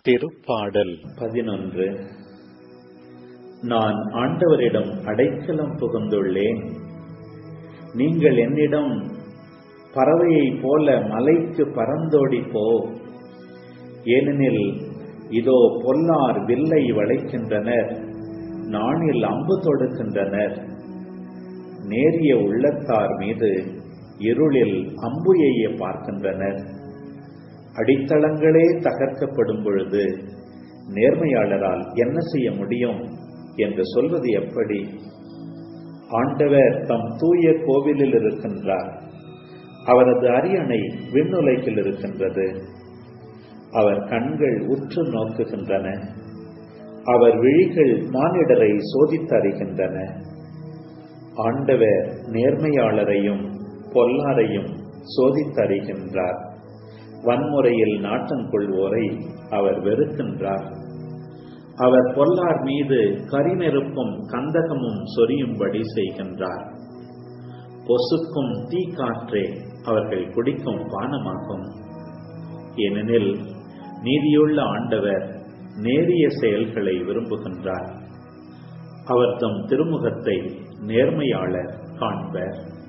திருப்பாடல் பதினொன்று நான் ஆண்டவரிடம் அடைக்கலம் புகுந்துள்ளேன் நீங்கள் என்னிடம் பறவையைப் போல மலைக்கு பறந்தோடி போ ஏனெனில் இதோ பொல்லார் வில்லை வளைக்கின்றனர் நாணில் அம்பு தொடுக்கின்றனர் நேரிய உள்ளத்தார் மீது இருளில் அம்பு எய்ய பார்க்கின்றனர் அடித்தளங்களே தகர்க்கப்படும் பொழுது நேர்மையாளரால் என்ன செய்ய முடியும் என்று சொல்வது எப்படி ஆண்டவர் தம் தூய கோவிலில் இருக்கின்றார் அவரது அரியணை விண்ணுலைக்கில் இருக்கின்றது அவர் கண்கள் உற்று நோக்குகின்றன அவர் விழிகள் மானிடரை சோதித்தறிகின்றன ஆண்டவர் நேர்மையாளரையும் பொல்லாரையும் சோதித்தறிகின்றார் வன்முறையில் நாட்டம் கொள்வோரை அவர் வெறுக்கின்றார் அவர் பொல்லார் மீது கரிநெருப்பும் கந்தகமும் சொரியும்படி செய்கின்றார் பொசுக்கும் தீ காற்றே அவர்கள் குடிக்கும் பானமாகும் ஏனெனில் நீதியுள்ள ஆண்டவர் நேரிய செயல்களை விரும்புகின்றார் அவர் தம் திருமுகத்தை நேர்மையாளர் காண்பர்